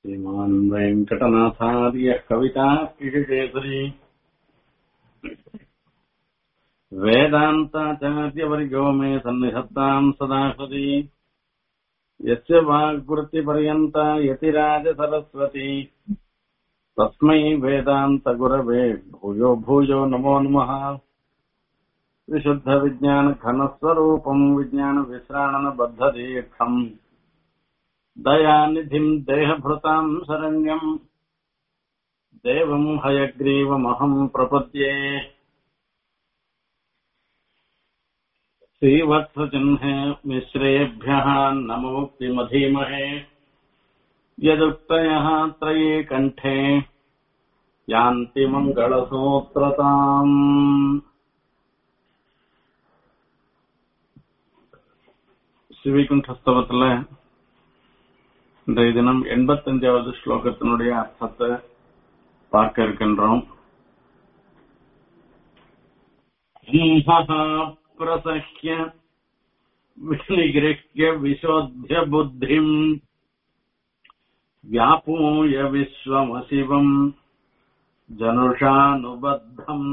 श्रीमान् वेङ्कटनाथार्यः कविता किशेषरी वेदान्ताचार्यवर्गो मे सन्निधत्ताम् सदा हृदि यस्य वाग्वृत्तिपर्यन्ता यतिराजसरस्वती तस्मै वेदान्तगुरवे भूयो भूयो नमो नमः विशुद्धविज्ञानघनस्वरूपम् विज्ञानविश्राणनबद्धदीक्षम् दयानिधिम् देहभृताम् शरण्यम् देवम् हयग्रीवमहम् प्रपद्ये श्रीवत्सचिह्ने मिश्रेभ्यः नमोक्तिमधीमहे यदुक्तयः त्रये कण्ठे यान्ति मङ्गलसूत्रताम् ஸ்ரீவைகுண்டஸ்தவத்துல இன்றைய தினம் எண்பத்தஞ்சாவது ஸ்லோகத்தினுடைய அர்த்தத்தை பார்க்க இருக்கின்றோம் பிரசஹ்ய விநிகிருஹ்ய விசோத்திய புத்திம் व्यापूय विश्वमशिवम् जनुषानुबद्धम्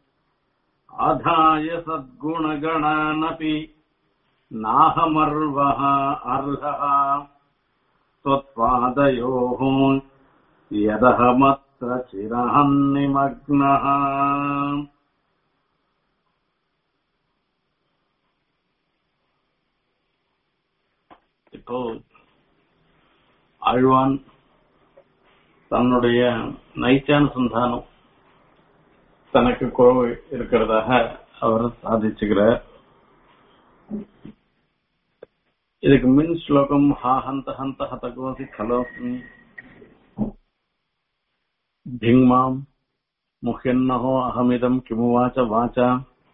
आधाय सद्गुणगणानपि नाहमर्वः अर्हः त्वत्पादयोः यदहमत्र चिरहन्निमग्नः இப்போ ஆழ்வான் தன்னுடைய நைச்சான சந்தானம் தனக்கு குறவு இருக்கிறதாக அவர் சாதிச்சுக்கிறார் இதுக்கு மின் ஸ்லோகம் ஹா ஹந்த ஹந்த ஹதகோசி கலோஸ்மி भिङ्माम् मुह्यन्नहो अहमिदम् किमुवाच वाचा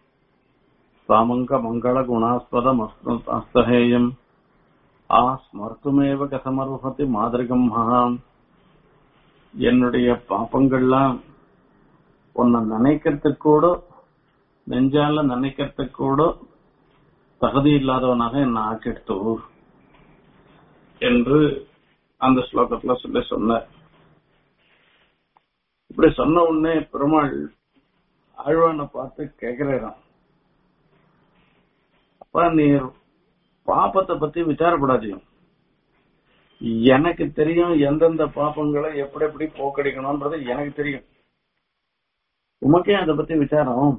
स्वामङ्कमङ्गलगुणास्पदमस्तहेयम् ஆ ஸ்மர்த்துமேவ கதமருகதி மாதிரிகம் மகாம் என்னுடைய பாப்பங்கள்லாம் உன்னை நினைக்கிறதுக்கு கூட நெஞ்சால நினைக்கிறதுக்கு கூட தகுதி இல்லாதவனாக என்ன ஆக்கிடுத்து என்று அந்த ஸ்லோகத்துல சொல்லி சொன்னார் இப்படி சொன்ன உடனே பெருமாள் ஆழ்வானை பார்த்து கேக்குறாராம் அப்ப நீ பாப்பத்தை பத்தி விசாரப்படாதீங்க எனக்கு தெரியும் எந்தெந்த பாப்பங்களை எப்படி எப்படி போக்கடிக்கணும்ன்றது எனக்கு தெரியும் உமக்கே அதை பத்தி விசாரம்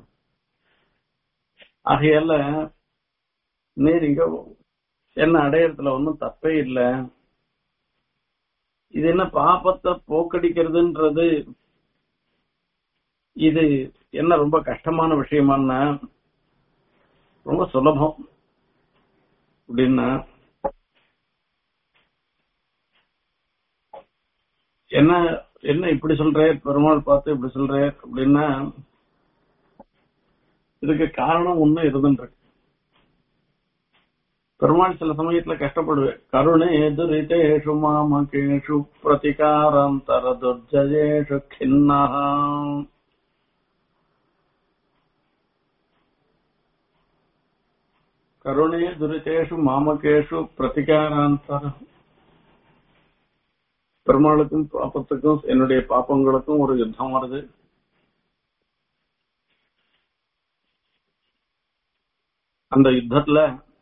ஆகையால நீர் இங்க என்ன அடையறதுல ஒன்றும் தப்பே இல்லை இது என்ன பாப்பத்தை போக்கடிக்கிறதுன்றது இது என்ன ரொம்ப கஷ்டமான விஷயமான்னா ரொம்ப சுலபம் அப்படின்னா என்ன என்ன இப்படி சொல்ற பெருமாள் பார்த்து இப்படி சொல்ற அப்படின்னா இதுக்கு காரணம் ஒண்ணு இருந்துருக்கு பெருமாள் சில சமயத்துல கஷ்டப்படுவேன் கருணை எதிரிட்டேஷு மாமகேஷு பிரதிகாரம் தர துர்ஜயேஷு கிண்ணஹாம் கருணே துரிதேஷு மாமகேஷு பிரதிகாராந்தர பெருமாளுக்கும் பாப்பத்துக்கும் என்னுடைய பாப்பங்களுக்கும் ஒரு யுத்தம் வருது அந்த யுத்தத்துல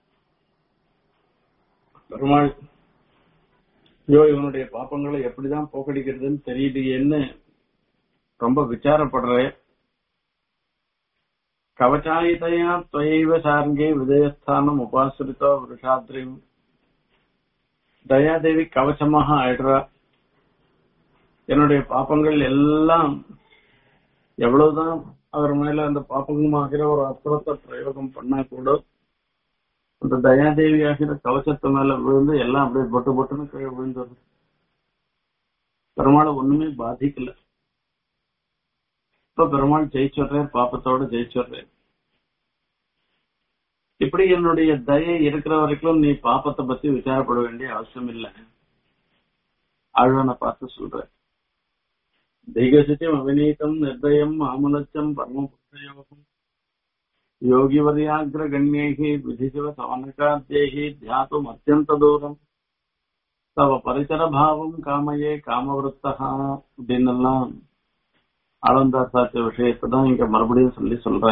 பெருமாள் ஐயோ இவனுடைய பாப்பங்களை எப்படிதான் போக்கடிக்கிறதுன்னு தெரியலையேன்னு ரொம்ப விசாரப்படுறேன் கவச்சாயிதையா துவைவ சார்ங்கே விதயஸ்தானம் உபாசிரித்தோ விருஷாத்ரியும் தயாதேவி கவச்சமாக ஆயிடுறா என்னுடைய பாப்பங்கள் எல்லாம் எவ்வளவுதான் அவர் மேல அந்த பாப்பங்கமாகிற ஒரு அற்புதத்தை பிரயோகம் பண்ணா கூட அந்த தயாதேவி ஆகிற கவச்சத்து மேல விழுந்து எல்லாம் அப்படியே பொட்டு பொட்டுன்னு கீழே விழுந்தது பெருமாளை ஒண்ணுமே பாதிக்கல இப்ப பெருமாள் ஜெயிச்சுடுறேன் பாப்பத்தோட ஜெயிச்சுடுறேன் இப்படி என்னுடைய தயை இருக்கிற வரைக்கும் நீ பாப்பத்தை பத்தி விசாரப்பட வேண்டிய அவசியம் இல்லை ஆழ்வானை பார்த்து சொல்ற திகசிச்சம் அவிநீதம் நிர்தயம் ஆமலச்சம் பரமபுத்திரயோகம் योगिवर्याग्रगण्यैः विधिशिव सवनकाद्यैः ध्यातुम् अत्यन्तदूरम् தவ பரிசர பாவம் காமையே காமவிருத்தகா அப்படின்னு எல்லாம் ஆளந்தார் சாத்திய விஷயத்தை தான் இங்க மறுபடியும் சொல்லி சொல்ற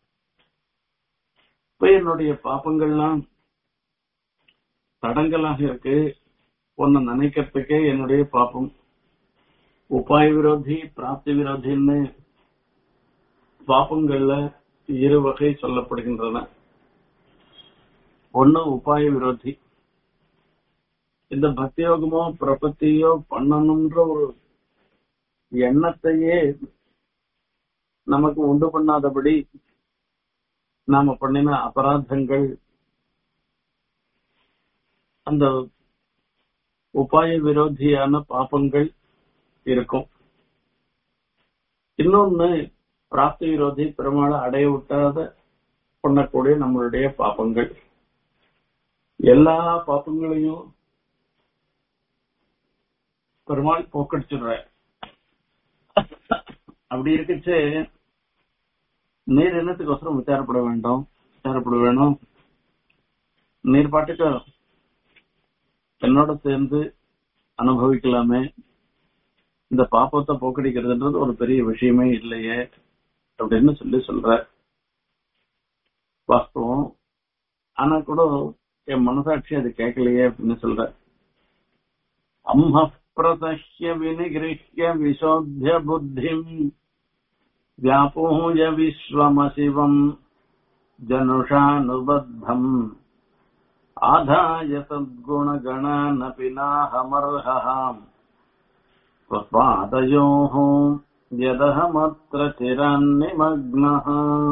இப்ப என்னுடைய பாப்பங்கள்லாம் தடங்கலாக இருக்கு ஒன்னு நினைக்கிறதுக்கே என்னுடைய பாப்பம் உபாய விரோதி பிராப்தி விரோதின்னு பாப்பங்கள்ல இரு வகை சொல்லப்படுகின்றன ஒண்ணு உபாய விரோதி இந்த பக்தியோகமோ பிரபத்தியோ பண்ணணும்ன்ற ஒரு எண்ணத்தையே நமக்கு உண்டு பண்ணாதபடி நாம பண்ணின அபராதங்கள் அந்த உபாய விரோதியான பாப்பங்கள் இருக்கும் இன்னொன்னு பிராப்தி விரோதி பெருமாளை அடைய விட்டாத பண்ணக்கூடிய நம்மளுடைய பாப்பங்கள் எல்லா பாப்பங்களையும் பெருமாள் போக்கடிச்சிடுற அப்படி இருக்குச்சு நீர் என்னத்துக்கோசரம் விசாரப்பட வேண்டும் விசாரப்பட வேணும் நீர் பாட்டுக்கு என்னோட சேர்ந்து அனுபவிக்கலாமே இந்த பாப்பத்தை போக்கடிக்கிறதுன்றது ஒரு பெரிய விஷயமே இல்லையே அப்படின்னு சொல்லி சொல்ற வாஸ்தவம் ஆனா கூட என் மனசாட்சி அது கேட்கலையே அப்படின்னு சொல்ற அம்ம பிரதஹ்ய வினிகிருஹ்ய விசோத்திய புத்திம் व्यापूय विश्वमशिवम् जनुषानुबद्धम् आधाय सद्गुणगणानपि नाहमर्हः स्वपादयोः यदहमत्र चिरान्निमग्नः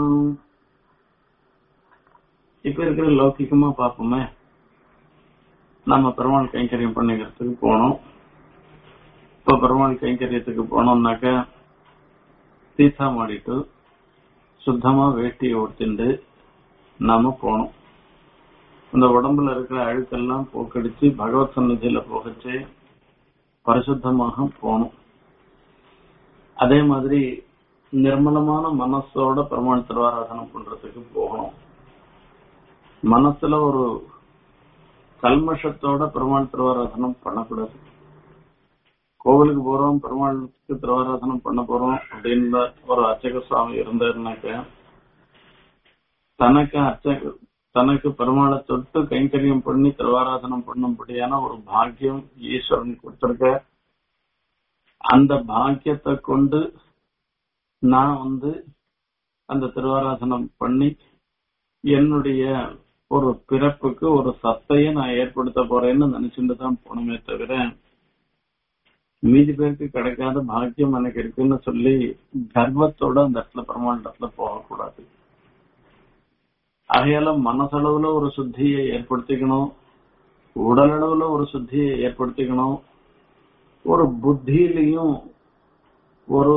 இப்ப இருக்கிற லௌகிகமா பார்ப்போமே நம்ம பெருமாள் கைங்கரியம் பண்ணிக்கிறதுக்கு போனோம் இப்ப பெருமாள் கைங்கரியத்துக்கு போனோம்னாக்க தீர்த்தா மாடிட்டு சுத்தமா வேட்டியை ஒடுத்திண்டு நாம போனோம் இந்த உடம்புல இருக்கிற அழுக்கெல்லாம் போக்கடிச்சு பகவத் சன்னதியில போகச்சு பரிசுத்தமாக போகணும் அதே மாதிரி நிர்மலமான மனசோட பெருமாள் திருவாராதனம் பண்றதுக்கு போகணும் மனசுல ஒரு கல்மஷத்தோட பெருமாள் திருவாராதனம் பண்ணக்கூடாது கோவிலுக்கு போறோம் பெருமாளுக்கு திருவாராதனம் பண்ண போறோம் அப்படின்னு ஒரு அர்ச்சக சுவாமி இருந்தாருனாக்க தனக்கு அர்ச்சக தனக்கு பெருமாளை தொட்டு கைங்கரியம் பண்ணி திருவாராதனம் பண்ணும்படியான ஒரு பாக்கியம் ஈஸ்வரன் கொடுத்திருக்க அந்த பாக்கியத்தை கொண்டு நான் வந்து அந்த திருவாராதனம் பண்ணி என்னுடைய ஒரு பிறப்புக்கு ஒரு சத்தையை நான் ஏற்படுத்த போறேன்னு நினைச்சுட்டு தான் போனமே தவிர மீதி பேருக்கு கிடைக்காத பாக்கியம் எனக்கு இருக்குன்னு சொல்லி கர்வத்தோட அந்த இடத்துல பெருமாள் இடத்துல போகக்கூடாது ஆகையால மனசளவுல ஒரு சுத்தியை ஏற்படுத்திக்கணும் உடல் அளவுல ஒரு சுத்தியை ஏற்படுத்திக்கணும் ஒரு புத்தியிலையும் ஒரு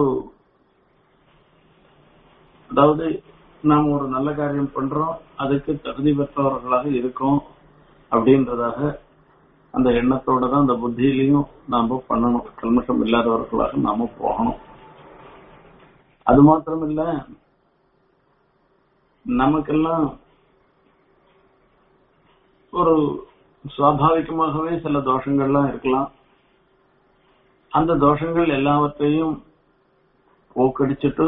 அதாவது நாம் ஒரு நல்ல காரியம் பண்றோம் அதுக்கு தகுதி பெற்றவர்களாக இருக்கோம் அப்படின்றதாக அந்த எண்ணத்தோட தான் அந்த புத்தியிலையும் நாம பண்ணணும் கல்மஷம் இல்லாதவர்களாக நாம போகணும் அது மாத்திரம் இல்ல நமக்கெல்லாம் ஒரு சுவாபாவிகமாகவே சில தோஷங்கள்லாம் இருக்கலாம் அந்த தோஷங்கள் எல்லாவற்றையும் போக்கடிச்சிட்டு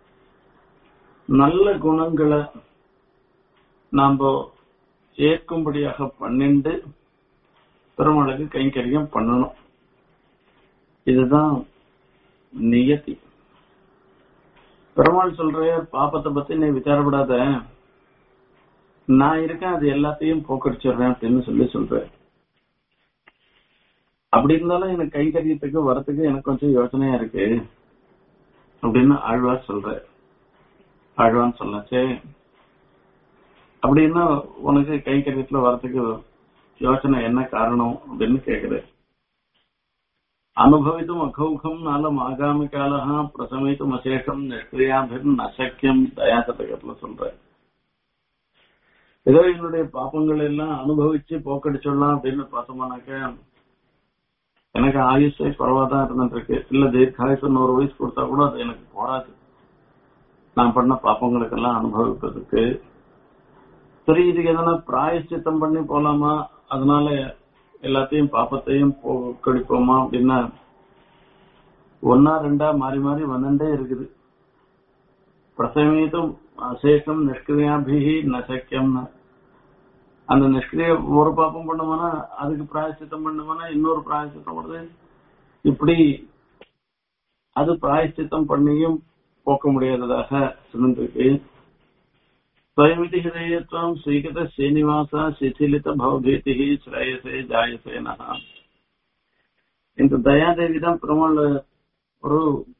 நல்ல குணங்களை நாம ஏற்கும்படியாக பண்ணிண்டு பெருமாளுக்கு கைங்கரியம் பண்ணணும் இதுதான் நியத்தி பெருமாள் சொல்ற பாப்பத்தை பத்தி நீ விசாரப்படாத நான் இருக்கேன் அது எல்லாத்தையும் போக்கடிச்சிடுறேன் அப்படின்னு சொல்லி சொல்றேன் அப்படி இருந்தாலும் எனக்கு கைங்கரியத்துக்கு வரத்துக்கு எனக்கு கொஞ்சம் யோசனையா இருக்கு அப்படின்னு ஆழ்வார் சொல்ற ஆழ்வான்னு சொல்லச்சே அப்படின்னா உனக்கு கைங்கரியத்துல வரத்துக்கு யோசனை என்ன காரணம் அப்படின்னு கேக்குறேன் அனுபவித்தும் அகௌகம் நாளம் ஆகாமி காலகா பிரசமித்தும் அசேஷம் நிஷ்கிரியாபிர் நசக்கியம் தயாசதகத்துல சொல்ற ஏதோ என்னுடைய பாப்பங்கள் எல்லாம் அனுபவிச்சு போக்கடிச்சிடலாம் அப்படின்னு பார்த்தோம்னாக்க எனக்கு ஆயுஷே குறவாதான் இருந்துட்டு இருக்கு இல்ல தீர்க்காயுஷம் நூறு வயசு கொடுத்தா கூட அது எனக்கு போராது நான் பண்ண பாப்பங்களுக்கெல்லாம் அனுபவிப்பதற்கு சரி இதுக்கு எதனா பிராயச்சித்தம் பண்ணி போலாமா அதனால எல்லாத்தையும் பாப்பத்தையும் போக்கடிப்போமா அப்படின்னா ஒன்னா ரெண்டா மாறி மாறி வந்துட்டே இருக்குது பிரசமீதம் அசேஷம் நிஷ்கிரியாபிகி நசக்கியம்னு அந்த நிஷ்கிரிய ஒரு பாப்பம் பண்ணுமானா அதுக்கு பிராயசித்தம் பண்ணுமானா இன்னொரு பிராயசித்தம் பண்ணுது இப்படி அது பிராயசித்தம் பண்ணியும் போக்க முடியாததாக இருந்திருக்கு स्वयमिति हृदयत्वं स्वीकृत श्रीनिवास शिथिलित भवभीति श्रेयसे ஜாயசே நகா இந்த தயாதேவி தான் பெருமாள் ஒரு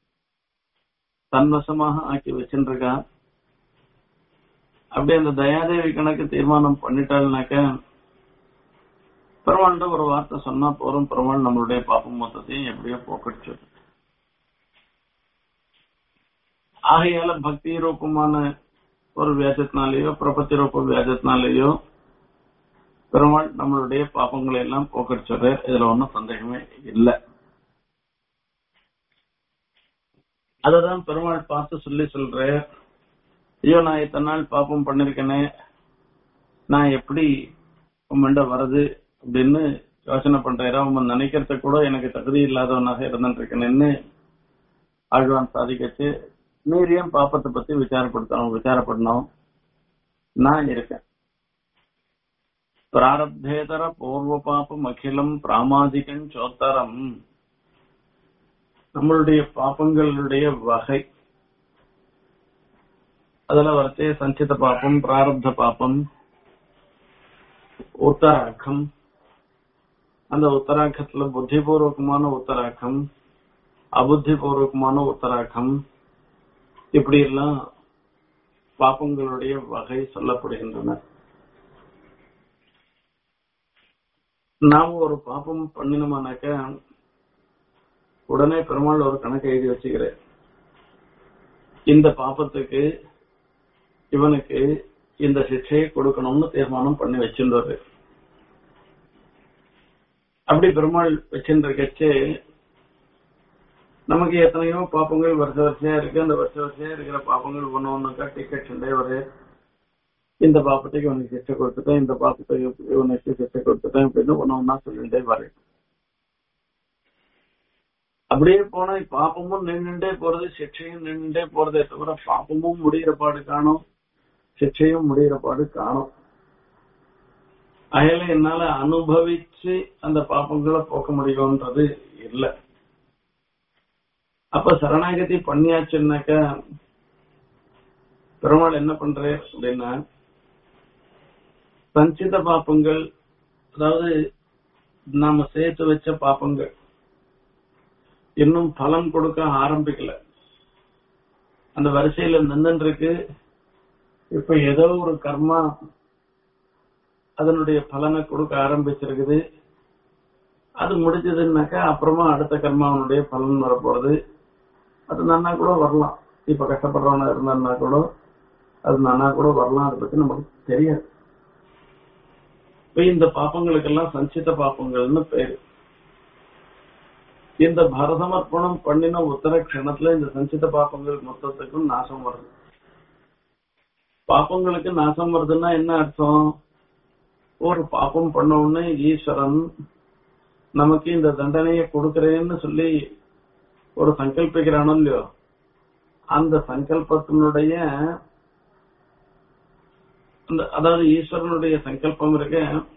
தன்வசமாக ஆக்கி வச்சுருக்கா அப்படி அந்த தயாதேவி கணக்கு தீர்மானம் பண்ணிட்டாள்னாக்க பெருமாள்கிட்ட ஒரு வார்த்தை சொன்னா போறோம் பெருமாள் நம்மளுடைய பாப்பம் மொத்தத்தையும் எப்படியோ போக்கடிச்சு ஆகையால பக்தி ரூபமான ஒரு வியாஜத்தினாலேயோ பிரபத்தி ரூப வியாஜத்தினாலேயோ பெருமாள் நம்மளுடைய பாப்பங்களை எல்லாம் போக்கடிச்சுடுற இதுல ஒன்றும் சந்தேகமே இல்லை அததான் பெருமாள் பார்த்து சொல்லி சொல்ற ஐயோ நான் இத்தனை நாள் பாப்பம் பண்ணிருக்கேனே நான் எப்படி உம்மண்ட வருது அப்படின்னு யோசனை பண்றேன் அவன் நினைக்கிறத கூட எனக்கு தகுதி இல்லாதவனாக இருந்துட்டு இருக்கேன்னு ஆழ்வான் சாதிக்கச்சு நீர் ஏன் பாப்பத்தை பத்தி விசாரப்படுத்தணும் விசாரப்படணும் நான் இருக்கேன் பிராரப்தேதர பூர்வ பாபம் அகிலம் பிராமாதிகம் சோத்தரம் நம்மளுடைய பாப்பங்களுடைய வகை அதுல வரத்தே சஞ்சித பாப்பம் பிராரப்த பாப்பம் உத்தராக்கம் அந்த உத்தராக்கத்துல புத்திபூர்வகமான உத்தராக்கம் அபுத்திபூர்வகமான உத்தராக்கம் இப்படி எல்லாம் பாப்பங்களுடைய வகை சொல்லப்படுகின்றன நாம் ஒரு பாப்பம் பண்ணினோமானாக்க உடனே பெருமாள் ஒரு கணக்கு எழுதி வச்சுக்கிறேன் இந்த பாப்பத்துக்கு இவனுக்கு இந்த சிக்ஷையை கொடுக்கணும்னு தீர்மானம் பண்ணி வச்சிருந்தாரு அப்படி பெருமாள் வச்சிருக்கச்சே நமக்கு எத்தனையோ பாப்பங்கள் வருஷ வருஷம் இருக்கு அந்த வருஷ வருஷம் இருக்கிற பாப்பங்கள் ஒண்ணு ஒண்ணுக்கா டிக்கெட் சண்டே ஒரு இந்த பாப்பத்துக்கு இவனுக்கு சிச்சை கொடுத்துட்டேன் இந்த பாப்பத்துக்கு இவனுக்கு சிச்சை கொடுத்துட்டேன் அப்படின்னு ஒண்ணு ஒன்னா சொல்லிட்டே வரேன் அப்படியே போனா பாப்பமும் நின்றுட்டே போறது சிக்ஷையும் நின்றுட்டே போறதே தவிர பாப்பமும் முடிகிற பாடு காணும் சிக்ஷையும் முடிகிற பாடு காணும் அயல என்னால அனுபவிச்சு அந்த பாப்பங்களை போக்க முடியும்ன்றது இல்லை அப்ப சரணாகதி பண்ணியாச்சுன்னாக்க பெருமாள் என்ன பண்றாரு அப்படின்னா சஞ்சித பாப்பங்கள் அதாவது நாம சேர்த்து வச்ச பாப்பங்கள் இன்னும் பலன் கொடுக்க ஆரம்பிக்கல அந்த வரிசையில நின்று இருக்கு இப்ப ஏதோ ஒரு கர்மா அதனுடைய பலனை கொடுக்க ஆரம்பிச்சிருக்குது அது முடிஞ்சதுன்னாக்கா அப்புறமா அடுத்த கர்மாவனுடைய பலன் வரப்போறது அது நன்னா கூட வரலாம் இப்ப கஷ்டப்படுறவனா இருந்தான்னா கூட அது நன்னா கூட வரலாம் அதை பத்தி நமக்கு தெரியாது இப்ப இந்த பாப்பங்களுக்கெல்லாம் சஞ்சித பாப்பங்கள்னு பேரு இந்த பரதமர்ப்பணம் பண்ணின உத்தர கணத்துல இந்த சஞ்சித பாப்பங்கள் மொத்தத்துக்கும் நாசம் வருது பாப்பங்களுக்கு நாசம் வருதுன்னா என்ன அர்த்தம் ஒரு பாப்பம் பண்ண உடனே ஈஸ்வரன் நமக்கு இந்த தண்டனையை கொடுக்கறேன்னு சொல்லி ஒரு சங்கல்பிக்கிறானோ இல்லையோ அந்த சங்கல்பத்தினுடைய அந்த அதாவது ஈஸ்வரனுடைய சங்கல்பம் இருக்க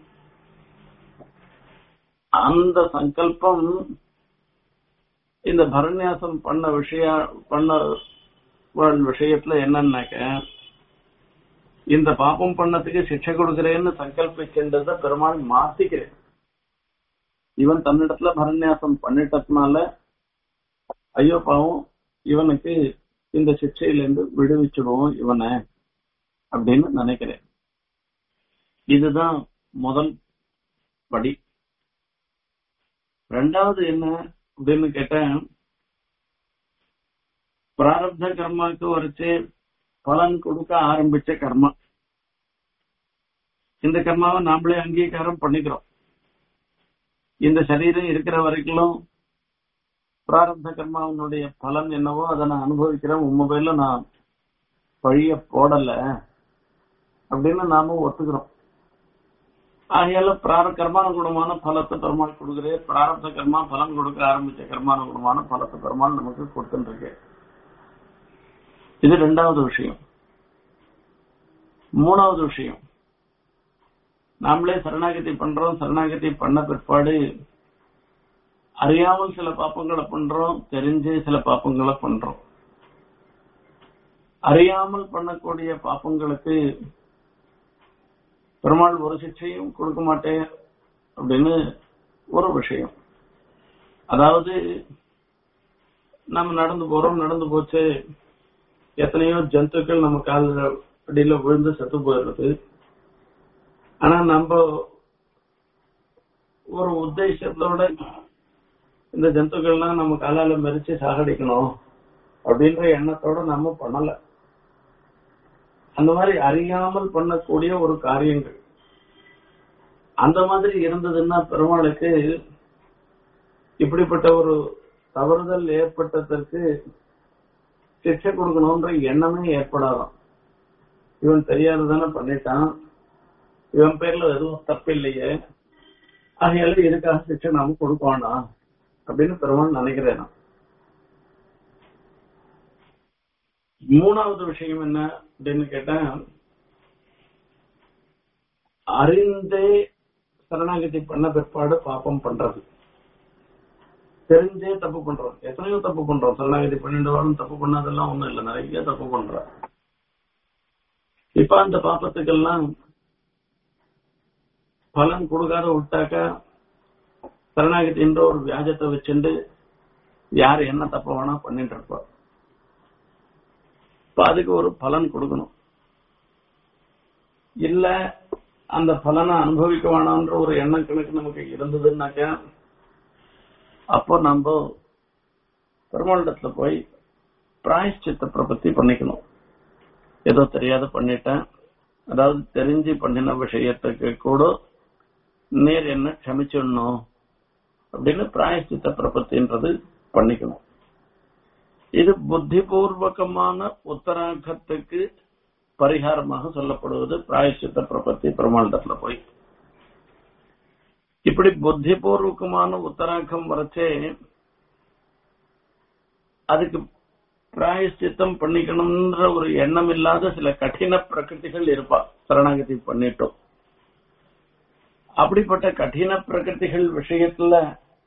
அந்த சங்கல்பம் இந்த பரநியாசம் பண்ண விஷய பண்ண விஷயத்துல என்னன்னாக்க இந்த பாப்பம் பண்ணதுக்கு சிக்ஷை கொடுக்கிறேன்னு சங்கல்பிக்கின்றத பெருமாள் மாத்திக்கிறேன் இவன் தன்னிடத்துல பரநியாசம் பண்ணிட்டதுனால ஐயோ பாவம் இவனுக்கு இந்த சிக்ஷையிலிருந்து விடுவிச்சிடுவோம் இவனை அப்படின்னு நினைக்கிறேன் இதுதான் முதல் படி ரெண்டாவது என்ன அப்படின்னு கேட்டேன் பிராரப்த கர்மாவுக்கு வரைச்சு பலன் கொடுக்க ஆரம்பிச்ச கர்மா இந்த கர்மாவை நாமளே அங்கீகாரம் பண்ணிக்கிறோம் இந்த சரீரம் இருக்கிற வரைக்கும் பிராரப்த கர்மாவனுடைய பலன் என்னவோ அதை நான் அனுபவிக்கிறேன் உங்க பேர்ல நான் பழிய போடல அப்படின்னு நாம ஒத்துக்கிறோம் ஆகையால பிரார கர்மானுகுணமான பலத்தை பெருமாள் கொடுக்குறே பிராரப்த கர்மா பலன் கொடுக்க ஆரம்பிச்ச கர்மானுகுணமான பலத்தை பெருமாள் நமக்கு கொடுத்துருக்கு இது ரெண்டாவது விஷயம் மூணாவது விஷயம் நாமளே சரணாகதி பண்றோம் சரணாகதி பண்ண பிற்பாடு அறியாமல் சில பாப்பங்களை பண்றோம் தெரிஞ்சு சில பாப்பங்களை பண்றோம் அறியாமல் பண்ணக்கூடிய பாப்பங்களுக்கு பெருமாள் ஒரு சிக்ஷையும் கொடுக்க மாட்டேன் அப்படின்னு ஒரு விஷயம் அதாவது நம்ம நடந்து போறோம் நடந்து போச்சு எத்தனையோ ஜந்துக்கள் நம்ம கால அடியில விழுந்து செத்து போயிடுறது ஆனா நம்ம ஒரு உத்தேசத்தோட இந்த ஜந்துக்கள்லாம் நம்ம காலால மறிச்சு சாகடிக்கணும் அப்படின்ற எண்ணத்தோட நம்ம பண்ணல அந்த மாதிரி அறியாமல் பண்ணக்கூடிய ஒரு காரியங்கள் அந்த மாதிரி இருந்ததுன்னா பெருமாளுக்கு இப்படிப்பட்ட ஒரு தவறுதல் ஏற்பட்டதற்கு சிக்ஷை கொடுக்கணும்ன்ற எண்ணமே ஏற்படாதான் இவன் தெரியாததானே பண்ணிட்டான் இவன் பேர்ல எதுவும் தப்பு இல்லையே ஆகையால இதுக்காக சிக்ஷை நாம கொடுப்பானா அப்படின்னு பெருமாள் நினைக்கிறேன் நான் மூணாவது விஷயம் என்ன அப்படின்னு கேட்டா அறிந்தே சரணாகதி பண்ண பிற்பாடு பாப்பம் பண்றது தெரிஞ்சே தப்பு பண்றோம் எத்தனையோ தப்பு பண்றோம் சரணாகதி பன்னெண்டு வாரம் தப்பு பண்ணாதெல்லாம் ஒண்ணும் இல்லை நிறைய தப்பு பண்றோம் இப்ப அந்த பாப்பத்துக்கெல்லாம் பலன் கொடுக்காத விட்டாக்க சரணாகதி என்ற ஒரு வியாஜத்தை வச்சுண்டு யார் என்ன தப்பு வேணா பண்ணிட்டு இருப்பா இப்ப அதுக்கு ஒரு பலன் கொடுக்கணும் இல்ல அந்த பலனை அனுபவிக்க வேணாம்ன்ற ஒரு எண்ணம் கணக்கு நமக்கு இருந்ததுன்னாக்க அப்போ நம்ம பெருமாளிடத்துல போய் பிராயஷ்சித்த பிரபத்தி பண்ணிக்கணும் ஏதோ தெரியாத பண்ணிட்டேன் அதாவது தெரிஞ்சு பண்ணின விஷயத்துக்கு கூட நேர் என்ன க்ஷமிச்சிடணும் அப்படின்னு பிராயஷ்சித்த பிரபத்தின்றது பண்ணிக்கணும் இது புத்திபூர்வகமான உத்தராகத்துக்கு பரிகாரமாக சொல்லப்படுவது பிராயஷ்சித்த பிரபத்தி பிரமாண்டத்துல போய் இப்படி புத்திபூர்வகமான உத்தராகம் வரைச்சே அதுக்கு பிராயஷ்சித்தம் பண்ணிக்கணும்ன்ற ஒரு எண்ணம் இல்லாத சில கடின பிரகிருதிகள் இருப்பா சரணாகதி பண்ணிட்டோம் அப்படிப்பட்ட கடின பிரகிருதிகள் விஷயத்துல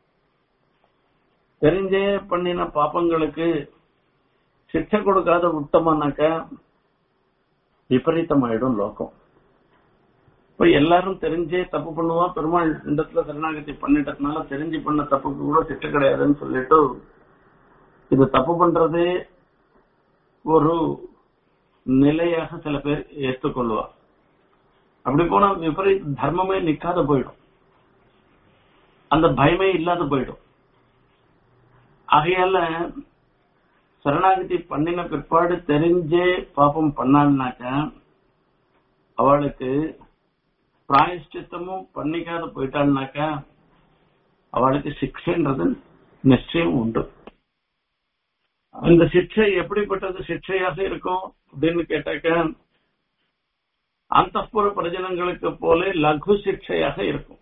தெரிஞ்சே பண்ணின பாப்பங்களுக்கு சிக்ஷை கொடுக்காத விட்டோம்னாக்க விபரீதமாயிடும் லோகம் இப்ப எல்லாரும் தெரிஞ்சே தப்பு பண்ணுவா பெருமாள் இடத்துல சரணாகதி பண்ணிட்டதுனால தெரிஞ்சு பண்ண தப்புக்கு கூட சிக்ஷை கிடையாதுன்னு சொல்லிட்டு இது தப்பு பண்றதே ஒரு நிலையாக சில பேர் ஏற்றுக்கொள்வா அப்படி போனா விபரீத தர்மமே நிக்காத போயிடும் அந்த பயமே இல்லாத போயிடும் ஆகையால சரணாகதி பண்ணின பிற்பாடு தெரிஞ்சே பாப்பம் பண்ணான்னாக்க அவளுக்கு பிராயஷ்டித்தமும் பண்ணிக்காத போயிட்டாள்னாக்க அவளுக்கு சிக்ஷைன்றது நிச்சயம் உண்டு அந்த சிக்ஷை எப்படிப்பட்டது சிக்ஷையாக இருக்கும் அப்படின்னு கேட்டாக்க அந்தப்புற பிரஜனங்களுக்கு போல லகு சிக்ஷையாக இருக்கும்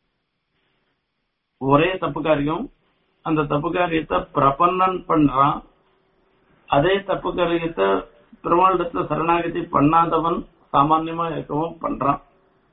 ஒரே தப்பு காரியம் அந்த தப்பு காரியத்தை பிரபன்னன் பண்றான் அதே தப்பு காரியத்தை பெருமாளிடத்துல சரணாகதி பண்ணாதவன் சாமான்யமா இருக்கவும் பண்றான்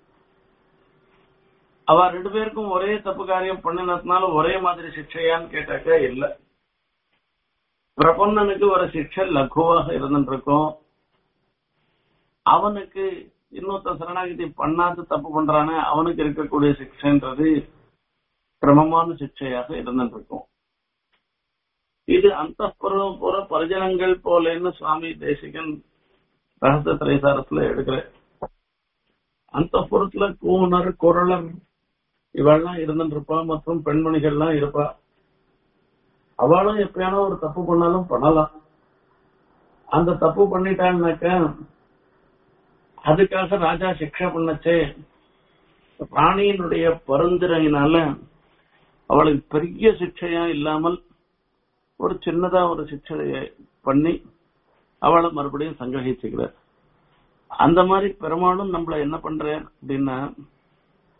அவ ரெண்டு பேருக்கும் ஒரே தப்பு காரியம் பண்ணினதுனால ஒரே மாதிரி சிக்ஷையான்னு கேட்டாக்க இல்ல பிரபன்னனுக்கு ஒரு சிக்ஷை லகுவாக இருந்துருக்கும் அவனுக்கு இன்னொருத்த சரணாகதி பண்ணாத தப்பு பண்றானே அவனுக்கு இருக்கக்கூடிய சிக்ஷைன்றது கிரமமான சிக்ஷையாக இருந்துருக்கும் இது அந்த புற பரிஜனங்கள் போலன்னு சுவாமி தேசிகன் ரகசிய திரைசாரத்துல எடுக்கிற அந்த புறத்துல கூணர் குரலர் இவெல்லாம் இருந்துட்டு இருப்பா மற்றும் பெண்மணிகள்லாம் இருப்பா அவளும் எப்பயானோ ஒரு தப்பு பண்ணாலும் பண்ணலாம் அந்த தப்பு பண்ணிட்டான்னாக்க அதுக்காக ராஜா சிக்ஷை பண்ணச்சே ராணியினுடைய பரிந்துரையினால அவளுக்கு பெரிய சிக்ஷையா இல்லாமல் ஒரு சின்னதா ஒரு சிக்ஷையை பண்ணி அவளை மறுபடியும் சங்கிரகிச்சுக்கிறார் அந்த மாதிரி பெருமாளும் நம்மள என்ன பண்ற அப்படின்னா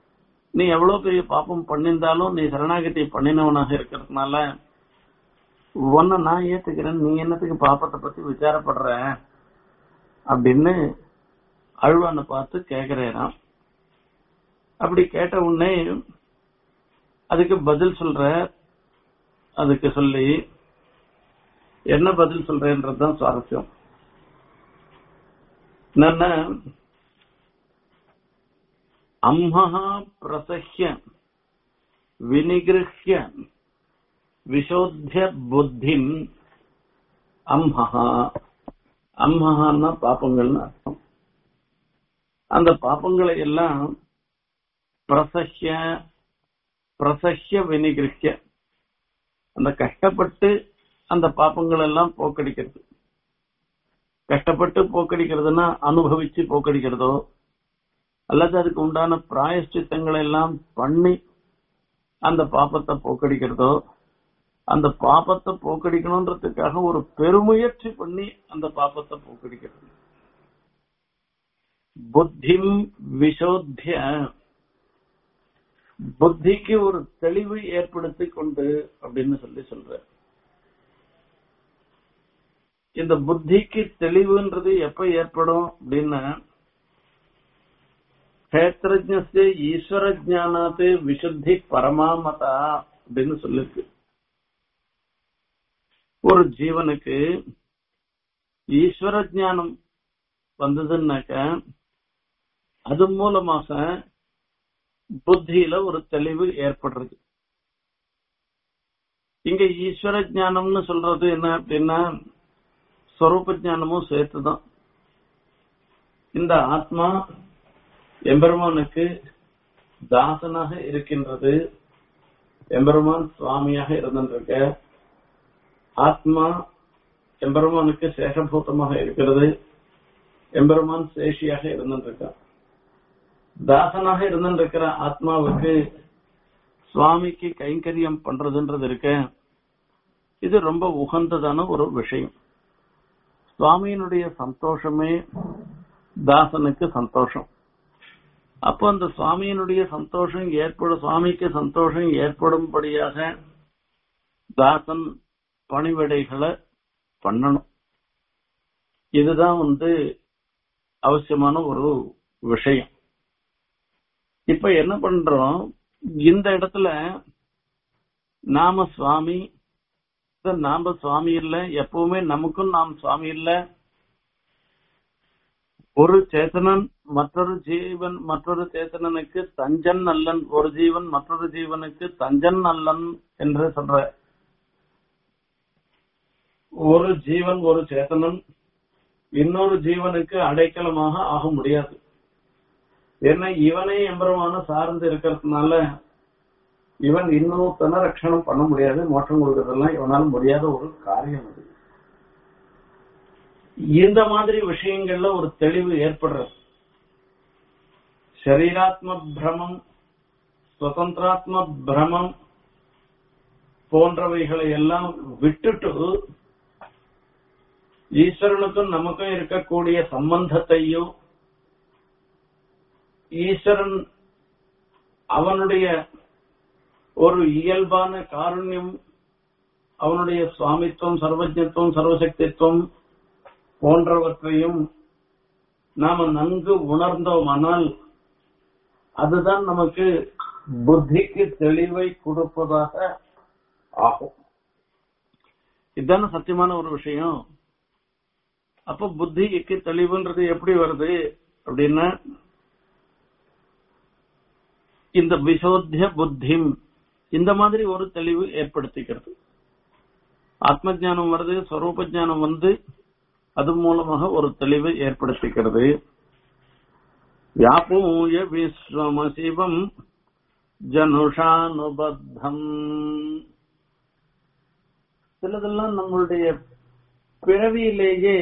நீ எவ்வளவு பெரிய பாப்பம் பண்ணியிருந்தாலும் நீ சரணாகதி பண்ணினவனாக இருக்கிறதுனால உன்னை நான் ஏத்துக்கிறேன் நீ என்னத்துக்கு பாப்பத்தை பத்தி விசாரப்படுற அப்படின்னு அழுவான பார்த்து கேக்குறேனாம் அப்படி கேட்ட உடனே அதுக்கு பதில் சொல்ற அதுக்கு சொல்லி என்ன பதில் சொல்றேன்றதுதான் சுவாரஸ்யம் என்னன்னா அம்ஹா பிரசஹ்ய வினிகிருஹ்ய விஷோத்திய புத்திம் அம்ஹா அம்ஹான்னா பாப்பங்கள்னு அர்த்தம் அந்த பாப்பங்களை எல்லாம் பிரசஹ்ய பிரசஹ்ய வினிகிருஹ்ய அந்த கஷ்டப்பட்டு அந்த பாப்பங்கள் எல்லாம் போக்கடிக்கிறது கஷ்டப்பட்டு போக்கடிக்கிறதுனா அனுபவிச்சு போக்கடிக்கிறதோ அல்லது அதுக்கு உண்டான பிராயஷ்சித்தங்களை எல்லாம் பண்ணி அந்த பாப்பத்தை போக்கடிக்கிறதோ அந்த பாப்பத்தை போக்கடிக்கணுன்றதுக்காக ஒரு பெருமுயற்சி பண்ணி அந்த பாப்பத்தை போக்கடிக்கிறது புத்திம் விஷோத்திய புத்திக்கு ஒரு தெளிவு ஏற்படுத்தி கொண்டு அப்படின்னு சொல்லி சொல்ற இந்த புத்திக்கு தெளிவுன்றது எப்ப ஏற்படும் அப்படின்னா கஷேத்திரஜ்ய ஈஸ்வர ஜானாத்து விசுத்தி பரமாமதா அப்படின்னு சொல்லிருக்கு ஒரு ஜீவனுக்கு ஈஸ்வர ஜானம் வந்ததுன்னாக்க அது மூலமாக புத்தியில ஒரு தெளிவு ஏற்படுறது இங்க ஈஸ்வர ஜானம்னு சொல்றது என்ன அப்படின்னா ஸ்வரூப ஜானமும் சேர்த்துதான் இந்த ஆத்மா எம்பெருமானுக்கு தாசனாக இருக்கின்றது எம்பெருமான் சுவாமியாக இருந்திருக்க ஆத்மா எம்பெருமானுக்கு சேஷபூதமாக இருக்கிறது எம்பெருமான் சேஷியாக இருந்திருக்கான் தாசனாக இருந்திருக்கிற ஆத்மாவுக்கு சுவாமிக்கு கைங்கரியம் பண்றதுன்றது இருக்க இது ரொம்ப உகந்ததான ஒரு விஷயம் சுவாமியினுடைய சந்தோஷமே தாசனுக்கு சந்தோஷம் அப்போ அந்த சுவாமியினுடைய சந்தோஷம் ஏற்படும் சுவாமிக்கு சந்தோஷம் ஏற்படும்படியாக தாசன் பணிவிடைகளை பண்ணணும் இதுதான் வந்து அவசியமான ஒரு விஷயம் இப்ப என்ன பண்றோம் இந்த இடத்துல நாம சுவாமி நாம சுவாமி இல்ல எப்பவுமே நமக்கும் நாம் சுவாமி இல்ல ஒரு சேத்தனன் மற்றொரு ஜீவன் மற்றொரு சேத்தனனுக்கு தஞ்சன் அல்லன் ஒரு ஜீவன் மற்றொரு ஜீவனுக்கு தஞ்சன் அல்லன் என்று சொல்ற ஒரு ஜீவன் ஒரு சேத்தனன் இன்னொரு ஜீவனுக்கு அடைக்கலமாக ஆக முடியாது ஏன்னா இவனே எம்பரமான சார்ந்து இருக்கிறதுனால இவன் இன்னொருத்தன ரட்சணம் பண்ண முடியாது மோட்சம் கொடுக்கறதெல்லாம் இவனால முடியாத ஒரு காரியம் அது இந்த மாதிரி விஷயங்கள்ல ஒரு தெளிவு ஏற்படுறது சரீராத்ம பிரமம் சுதந்திராத்ம பிரமம் போன்றவைகளை எல்லாம் விட்டுட்டு ஈஸ்வரனுக்கும் நமக்கும் இருக்கக்கூடிய சம்பந்தத்தையும் ஈஸ்வரன் அவனுடைய ஒரு இயல்பான காருண்யம் அவனுடைய சுவாமித்துவம் சர்வஜத்துவம் சர்வசக்தித்துவம் போன்றவற்றையும் நாம நன்கு உணர்ந்தோமானால் அதுதான் நமக்கு புத்திக்கு தெளிவை கொடுப்பதாக ஆகும் இதுதான சத்தியமான ஒரு விஷயம் அப்ப புத்திக்கு தெளிவுன்றது எப்படி வருது அப்படின்னா இந்த விசோத்திய புத்திம் இந்த மாதிரி ஒரு தெளிவு ஏற்படுத்திக்கிறது ஆத்ம ஞானம் வருது ஸ்வரூப ஞானம் வந்து அது மூலமாக ஒரு தெளிவு ஏற்படுத்திக்கிறது வியாபூய விஸ்வமசிவம் ஜனுஷானுபத்தம் சிலதெல்லாம் நம்மளுடைய பிறவியிலேயே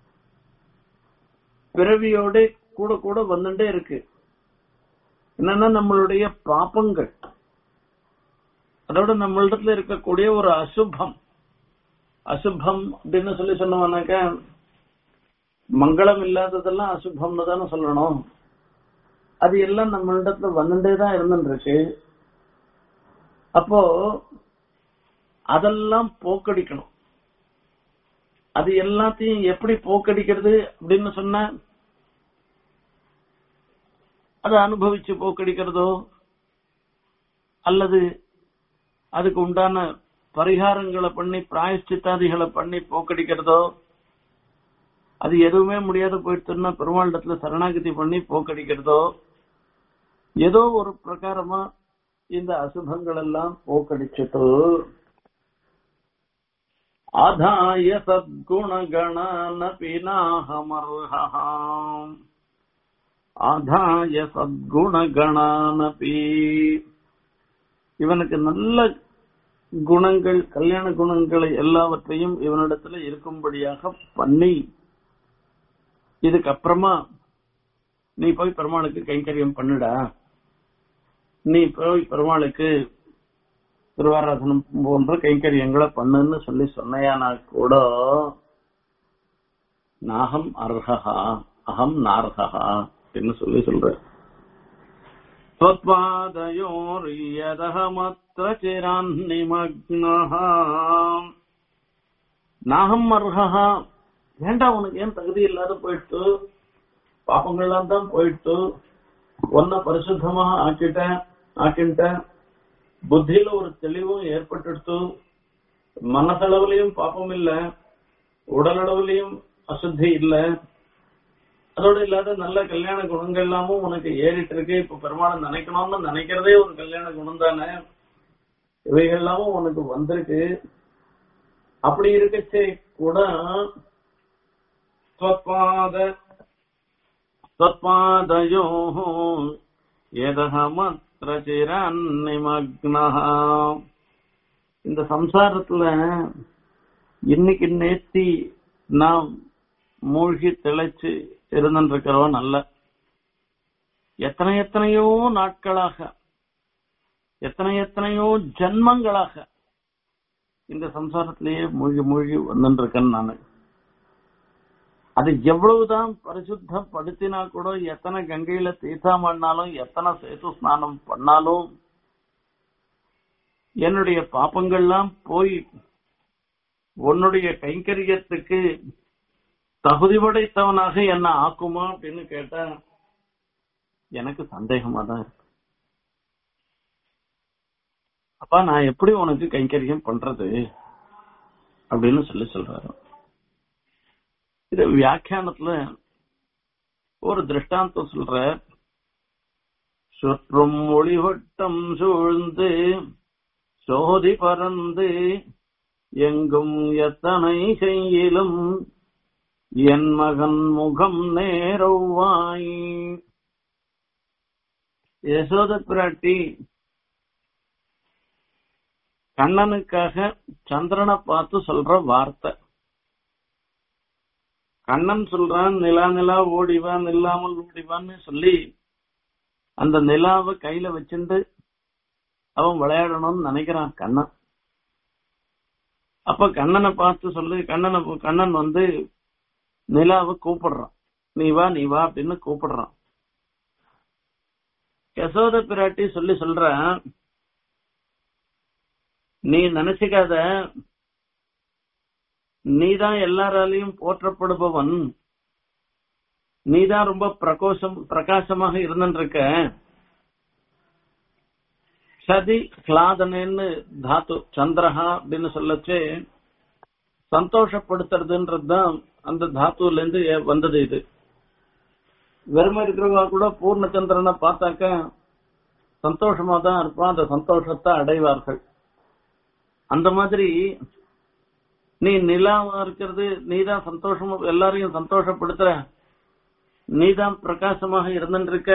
பிறவியோட கூட கூட வந்துட்டே இருக்கு என்னன்னா நம்மளுடைய பாப்பங்கள் அதோட நம்மளிடத்துல இருக்கக்கூடிய ஒரு அசுபம் அசுபம் அப்படின்னு சொல்லி சொன்னோம்னாக்க மங்களம் இல்லாததெல்லாம் அசுபம்னு தானே சொல்லணும் அது எல்லாம் நம்ம இடத்துல வந்துட்டே தான் இருந்துருக்கு அப்போ அதெல்லாம் போக்கடிக்கணும் அது எல்லாத்தையும் எப்படி போக்கடிக்கிறது அப்படின்னு சொன்னா அதை அனுபவிச்சு போக்கடிக்கிறதோ அல்லது அதுக்கு உண்டான பரிகாரங்களை பண்ணி பிராயஷ்டித்தாதிகளை பண்ணி போக்கடிக்கிறதோ அது எதுவுமே முடியாத போயிடுச்சுன்னா பெருமாளிடத்துல சரணாகதி பண்ணி போக்கடிக்கிறதோ ஏதோ ஒரு பிரகாரமா இந்த அசுபங்கள் எல்லாம் போக்கடிச்சிட்டு ஆதாய சத்குணகணானபி நாஹமர்ஹாம் ஆதாய சத்குணகணானபி இவனுக்கு நல்ல குணங்கள் கல்யாண குணங்களை எல்லாவற்றையும் இவனிடத்துல இருக்கும்படியாக பண்ணி இதுக்கப்புறமா நீ போய் பெருமாளுக்கு கைங்கரியம் பண்ணுடா நீ போய் பெருமாளுக்கு திருவாராதனம் போன்ற கைங்கரியங்களை பண்ணுன்னு சொல்லி சொன்னையானா கூட நாகம் அர்ஹா அகம் நார்ஹா அப்படின்னு சொல்லி சொல்ற त्वत्पादयोर्यदहमत्र चिरान्निमग्नः நாகம் அர்ஹா ஏண்டா உனக்கு ஏன் தகுதி இல்லாத போயிட்டு பாப்பங்கள்லாம் தான் போயிட்டு ஒன்ன பரிசுத்தமாக ஆக்கிட்ட ஆக்கிட்ட புத்தியில ஒரு தெளிவும் ஏற்பட்டுடுத்து மனசளவுலயும் பாப்பம் இல்ல உடலளவுலயும் அசுத்தி இல்ல அதோட இல்லாத நல்ல கல்யாண குணங்கள் எல்லாமும் உனக்கு ஏறிட்டு இருக்கு இப்ப பெருமாளை நினைக்கணும்னு நினைக்கிறதே ஒரு கல்யாண குணம் தானே இவைகள் எல்லாமும் உனக்கு வந்திருக்கு அப்படி இருக்கச்சே கூட त्वत्पाद त्वत्पादयोः यदहमत्र चिरान्निमग्नः இந்த சம்சாரத்துல இன்னைக்கு நேத்தி நாம் மூழ்கி திளைச்சு இருந்திருக்கிறவன் அல்ல எத்தனை எத்தனையோ நாட்களாக எத்தனை எத்தனையோ ஜன்மங்களாக இந்த சம்சாரத்திலேயே மூழ்கி மூழ்கி வந்துருக்கேன் நானு அது எவ்வளவுதான் பரிசுத்தப்படுத்தினா கூட எத்தனை கங்கையில தீர்த்தம் பண்ணாலும் எத்தனை சேது ஸ்நானம் பண்ணாலும் என்னுடைய பாப்பங்கள்லாம் போய் உன்னுடைய கைங்கரியத்துக்கு தகுதி படைத்தவனாக என்ன ஆக்குமா அப்படின்னு கேட்டா எனக்கு சந்தேகமா தான் இருக்கு அப்பா நான் எப்படி உனக்கு கைங்கரியம் பண்றது அப்படின்னு சொல்லி சொல்றாரு இது வியாக்கியானத்துல ஒரு திருஷ்டாந்தம் சொல்ற சுற்றும் ஒளிவட்டம் சூழ்ந்து சோதி பறந்து எங்கும் எத்தனை செய்யிலும் என் மகன் முகம் நேரவாய் யசோத பிராட்டி கண்ணனுக்காக சந்திரனை பார்த்து சொல்ற வார்த்தை கண்ணன் சொல்றான் நிலா நிலா ஓடிவான் இல்லாமல் ஓடிவான்னு சொல்லி அந்த நிலாவை கையில வச்சுட்டு அவன் விளையாடணும்னு நினைக்கிறான் கண்ணன் அப்ப கண்ணனை பார்த்து சொல்லு கண்ணனை கண்ணன் வந்து நிலாவை கூப்பிடுறான் நீ வா நீ வா அப்படின்னு கூப்பிடுறான் யசோத பிராட்டி சொல்லி சொல்ற நீ நினைச்சுக்காத நீதான் எல்லாராலையும் போற்றப்படுபவன் நீதான் ரொம்ப பிரகோஷம் பிரகாசமாக இருந்துருக்க சதி கிளாதனேன்னு தாத்து சந்திரஹா அப்படின்னு சொல்லச்சு சந்தோஷப்படுத்துறதுன்றதுதான் அந்த தாத்துல இருந்து வந்தது இது வெறுமை இருக்கிறவங்க கூட பூர்ணச்சந்திரனை பார்த்தாக்க சந்தோஷமா தான் இருப்பான் அந்த சந்தோஷத்தை அடைவார்கள் அந்த மாதிரி நீ நிலாவா இருக்கிறது நீதான் சந்தோஷமா எல்லாரையும் சந்தோஷப்படுத்துற நீதான் பிரகாசமாக இருந்துருக்க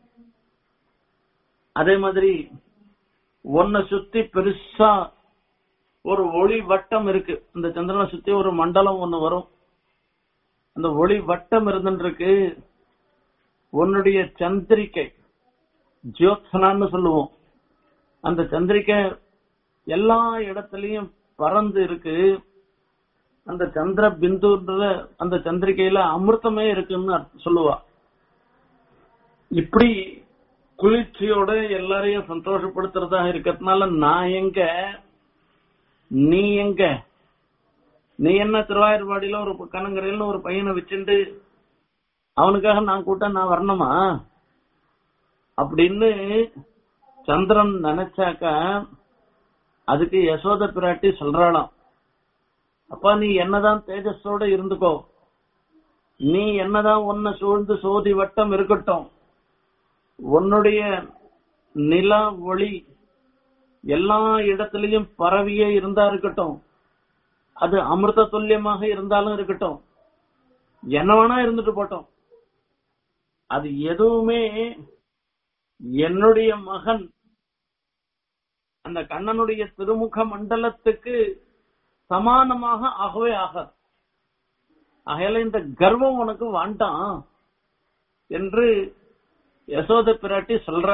அதே மாதிரி உன்னை சுத்தி பெருசா ஒரு ஒளி வட்டம் இருக்கு இந்த சந்திரனை சுத்தி ஒரு மண்டலம் ஒண்ணு வரும் அந்த ஒளி வட்டம் இருந்துருக்கு உன்னுடைய சந்திரிக்கை ஜியோத்சனான்னு சொல்லுவோம் அந்த சந்திரிக்கை எல்லா இடத்துலயும் பறந்து இருக்கு அந்த சந்திர பிந்துன்ற அந்த சந்திரிகையில அமிர்தமே இருக்குன்னு சொல்லுவா இப்படி குளிர்ச்சியோட எல்லாரையும் சந்தோஷப்படுத்துறதா இருக்கிறதுனால நான் எங்க நீ எங்க நீ என்ன திருவாயூர்பாடியில ஒரு கனங்கரையில ஒரு பையனை வச்சுட்டு அவனுக்காக நான் கூட்ட நான் வரணுமா அப்படின்னு சந்திரன் நினைச்சாக்கா அதுக்கு யசோத பிராட்டி சொல்றாளாம் அப்பா நீ என்னதான் தேஜஸோட இருந்துக்கோ நீ என்னதான் உன்னை சூழ்ந்து சோதி வட்டம் இருக்கட்டும் உன்னுடைய நிலா ஒளி எல்லா இடத்திலையும் பரவியே இருந்தா இருக்கட்டும் அது அமிர்த துல்லியமாக இருந்தாலும் இருக்கட்டும் என்ன வேணா இருந்துட்டு போட்டோம் அது எதுவுமே என்னுடைய மகன் அந்த கண்ணனுடைய திருமுக மண்டலத்துக்கு சமானமாக ஆகவே ஆகாது ஆகையால இந்த கர்வம் உனக்கு வேண்டாம் என்று யசோத பிராட்டி சொல்ற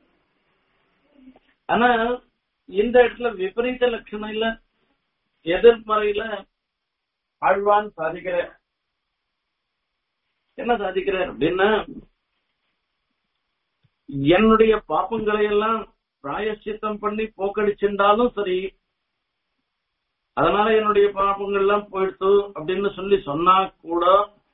ஆனா இந்த இடத்துல விபரீத லட்சணையில எதிர்மறையில ஆழ்வான் சாதிக்கிற என்ன சாதிக்கிறார் அப்படின்னா என்னுடைய பாப்பங்களை எல்லாம் பிராயசித்தம் பண்ணி போக்கடிச்சிருந்தாலும் சரி அதனால என்னுடைய பாப்பங்கள் எல்லாம் போயிடுத்து அப்படின்னு சொல்லி சொன்னா கூட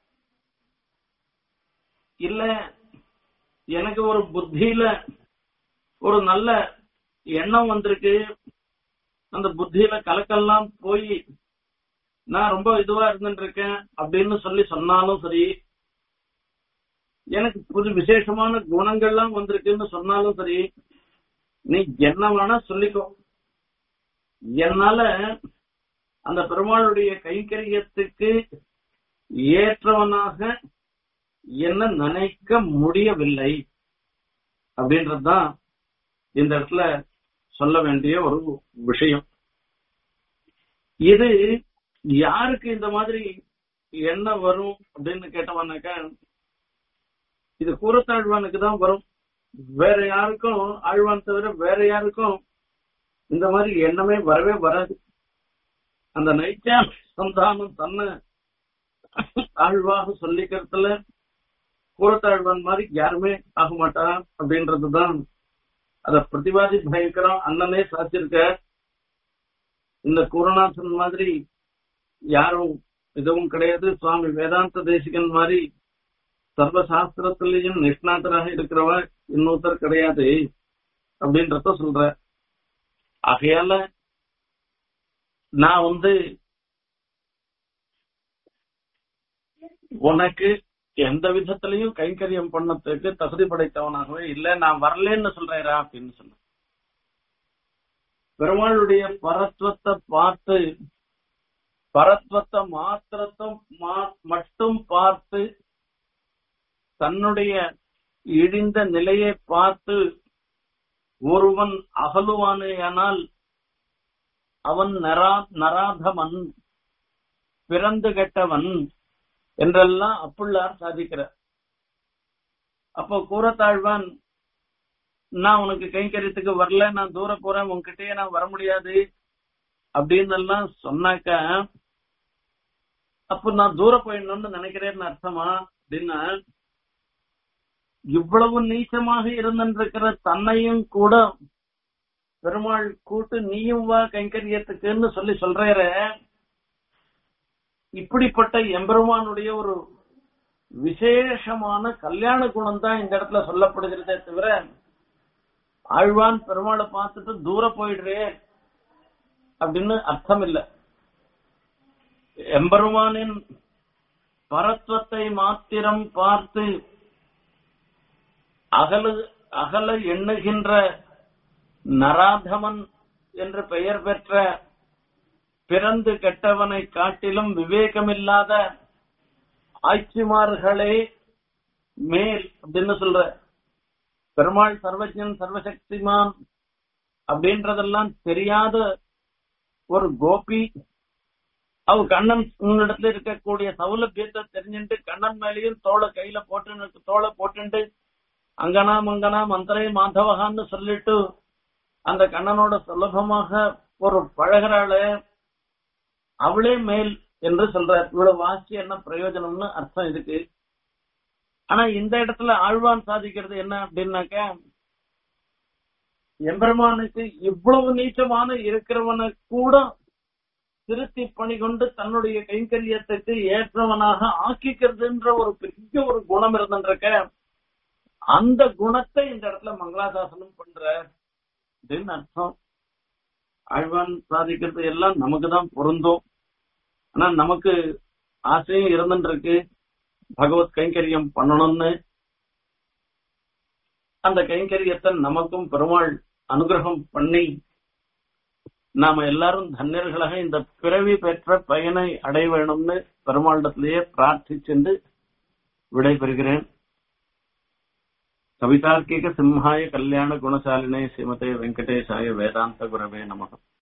இல்ல எனக்கு ஒரு புத்தியில ஒரு நல்ல எண்ணம் வந்திருக்கு அந்த புத்தியில கலக்கெல்லாம் போய் நான் ரொம்ப இதுவா இருந்துட்டு இருக்கேன் அப்படின்னு சொல்லி சொன்னாலும் சரி எனக்கு புது விசேஷமான குணங்கள்லாம் வந்திருக்குன்னு சொன்னாலும் சரி நீ என்ன வேணா சொல்லிக்கோ என்னால அந்த பெருமாளுடைய கைங்கரியத்துக்கு ஏற்றவனாக என்ன நினைக்க முடியவில்லை அப்படின்றதுதான் இந்த இடத்துல சொல்ல வேண்டிய ஒரு விஷயம் இது யாருக்கு இந்த மாதிரி என்ன வரும் அப்படின்னு கேட்டவனாக்கா இது கூறத்தாழ்வானுக்கு தான் வரும் வேற யாருக்கும் ஆழ்வான் தவிர வேற யாருக்கும் இந்த மாதிரி எண்ணமே வரவே வராது அந்த நைத்தியா சந்தானம் தன்னை ஆழ்வாக சொல்லிக்கிறதுல கூறத்தாழ்வான் மாதிரி யாருமே ஆக மாட்டா அப்படின்றதுதான் அத பிரதிவாதி பயங்கரம் அண்ணனே சாத்திருக்க இந்த குருநாதன் மாதிரி யாரும் இதுவும் கிடையாது சுவாமி வேதாந்த தேசிகன் மாதிரி சர்வசாஸ்திரத்திலையும் நிஷ்ணாத்தராக இருக்கிறவ இன்னொருத்தர் கிடையாது அப்படின்றத சொல்ற ஆகையால நான் வந்து உனக்கு எந்த விதத்திலையும் கைங்கரியம் பண்ணத்துக்கு தகுதி படைத்தவனாகவே இல்ல நான் வரலன்னு சொல்றேரா அப்படின்னு சொன்ன பெருமாளுடைய பரத்வத்தை பார்த்து பரத்வத்தை மாத்திரத்தை மட்டும் பார்த்து தன்னுடைய இழிந்த நிலையை பார்த்து ஒருவன் அகலுவானேயானால் அவன் நரா நராதமன் பிறந்து கெட்டவன் என்றெல்லாம் அப்புள்ளார் சாதிக்கிறார் அப்போ கூறத்தாழ்வான் நான் உனக்கு கைங்கரியத்துக்கு வரல நான் தூர போறேன் உன்கிட்டயே நான் வர முடியாது அப்படின்னு எல்லாம் சொன்னாக்க அப்ப நான் தூர போயிடணும்னு நினைக்கிறேன்னு அர்த்தமா அப்படின்னா இவ்வளவு நீச்சமாக இருந்திருக்கிற தன்னையும் கூட பெருமாள் கூட்டு நீயும் வா கைங்கரியத்துக்குன்னு சொல்லி சொல்றேற இப்படிப்பட்ட எம்பெருமானுடைய ஒரு விசேஷமான கல்யாண குணம் தான் இந்த இடத்துல சொல்லப்படுகிறதே தவிர ஆழ்வான் பெருமாளை பார்த்துட்டு தூர போயிடுறே அப்படின்னு அர்த்தம் இல்ல எம்பெருமானின் பரத்வத்தை மாத்திரம் பார்த்து அகல அகல எண்ணுகின்ற நராதமன் என்று பெயர் பெற்ற பிறந்து கெட்டவனை காட்டிலும் விவேகமில்லாத ஆட்சிமார்களே மேல் அப்படின்னு சொல்ற பெருமாள் சர்வஜன் சர்வசக்திமான் அப்படின்றதெல்லாம் தெரியாத ஒரு கோபி அவ கண்ணன் உன்னிடத்துல இருக்கக்கூடிய சௌலபியத்தை தெரிஞ்சுட்டு கண்ணன் மேலேயும் தோலை கையில போட்டு தோலை போட்டுண்டு அங்கனா மங்கனா மந்திரை மாதவகான்னு சொல்லிட்டு அந்த கண்ணனோட சுலபமாக ஒரு பழகிறாள அவளே மேல் என்று சொல்ற இவ்வளவு வாசி என்ன பிரயோஜனம்னு அர்த்தம் இதுக்கு ஆனா இந்த இடத்துல ஆழ்வான் சாதிக்கிறது என்ன அப்படின்னாக்க எம்பெருமானுக்கு இவ்வளவு நீச்சமான இருக்கிறவனை கூட திருத்தி பணி கொண்டு தன்னுடைய கைங்கரியத்துக்கு ஏற்றவனாக ஆக்கிக்கிறதுன்ற ஒரு பெரிய ஒரு குணம் இருந்துருக்க அந்த குணத்தை இந்த இடத்துல மங்களாசாசனம் பண்ற அப்படின்னு அர்த்தம் ஆழ்வான் சாதிக்கிறது எல்லாம் நமக்கு தான் பொருந்தும் ஆனா நமக்கு ஆசையும் இருந்துருக்கு பகவத் கைங்கரியம் பண்ணணும்னு அந்த கைங்கரியத்தை நமக்கும் பெருமாள் அனுகிரகம் பண்ணி நாம எல்லாரும் தன்யர்களாக இந்த பிறவி பெற்ற பயனை அடைய வேணும்னு பெருமாளிடத்திலேயே பிரார்த்திச்சென்று விடைபெறுகிறேன் கவிதார்க்கிக சிம்ஹாய கல்யாண குணசாலினே ஸ்ரீமதே வெங்கடேசாய வேதாந்த குரவே நமகம்